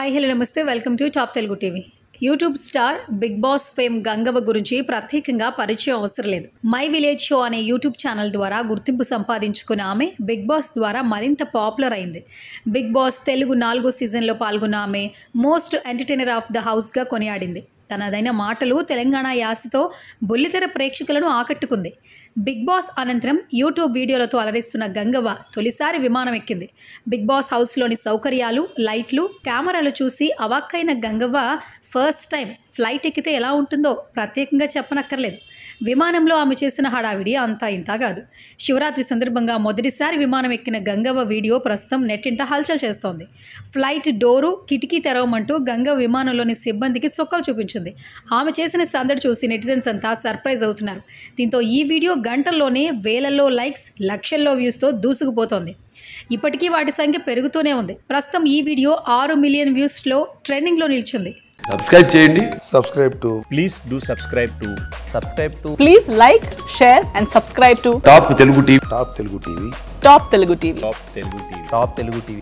Hi hello నమస్తే welcome to top Telugu TV YouTube star Bigg Boss fame Gangavva గురించి ప్రత్యేకంగా పరిచయం అవసరం లేదు మై విలేజ్ షో అనే యూట్యూబ్ ఛానల్ ద్వారా గుర్తింపు సంపాదించుకున్న ఆమె బిగ్ బాస్ ద్వారా మరింత పాపులర్ అయింది బిగ్ బాస్ తెలుగు నాలుగో సీజన్లో పాల్గొన్న ఆమె మోస్ట్ ఎంటర్టైనర్ ఆఫ్ ద హౌస్గా కొనియాడింది తనదైన మాటలు తెలంగాణ యాసతో బుల్లితెర ప్రేక్షకులను ఆకట్టుకుంది బిగ్ బాస్ అనంతరం యూట్యూబ్ వీడియోలతో అలరిస్తున్న గంగవ్వ తొలిసారి విమానం ఎక్కింది బిగ్ బాస్ హౌస్లోని సౌకర్యాలు లైట్లు కెమెరాలు చూసి అవాక్కైన గంగవ్వ ఫస్ట్ టైం ఫ్లైట్ ఎక్కితే ఎలా ఉంటుందో ప్రత్యేకంగా చెప్పనక్కర్లేదు విమానంలో ఆమె చేసిన హడావిడి అంతా ఇంతా కాదు శివరాత్రి సందర్భంగా మొదటిసారి విమానం ఎక్కిన గంగవ్వ వీడియో ప్రస్తుతం నెట్టింట హల్చల్ చేస్తోంది ఫ్లైట్ డోరు కిటికీ తెరవమంటూ గంగ విమానంలోని సిబ్బందికి చొక్కాలు చూపించింది ఆమె చేసిన సందడి చూసి నెటిజన్స్ అంతా సర్ప్రైజ్ అవుతున్నారు దీంతో ఈ వీడియో గంటల్లోనే వేలల్లో లైక్స్ లక్షల్లో వ్యూస్తో దూసుకుపోతోంది ఇప్పటికీ వాటి సంఖ్య పెరుగుతూనే ఉంది ప్రస్తుతం ఈ వీడియో ఆరు మిలియన్ వ్యూస్లో ట్రెండింగ్లో నిలిచింది సబ్స్క్రైబ్ చేయండి subscribe to please do subscribe to subscribe to Please like, share, and subscribe to top Telugu TV Top Telugu TV. Top Telugu TV. top telugu tv top telugu tv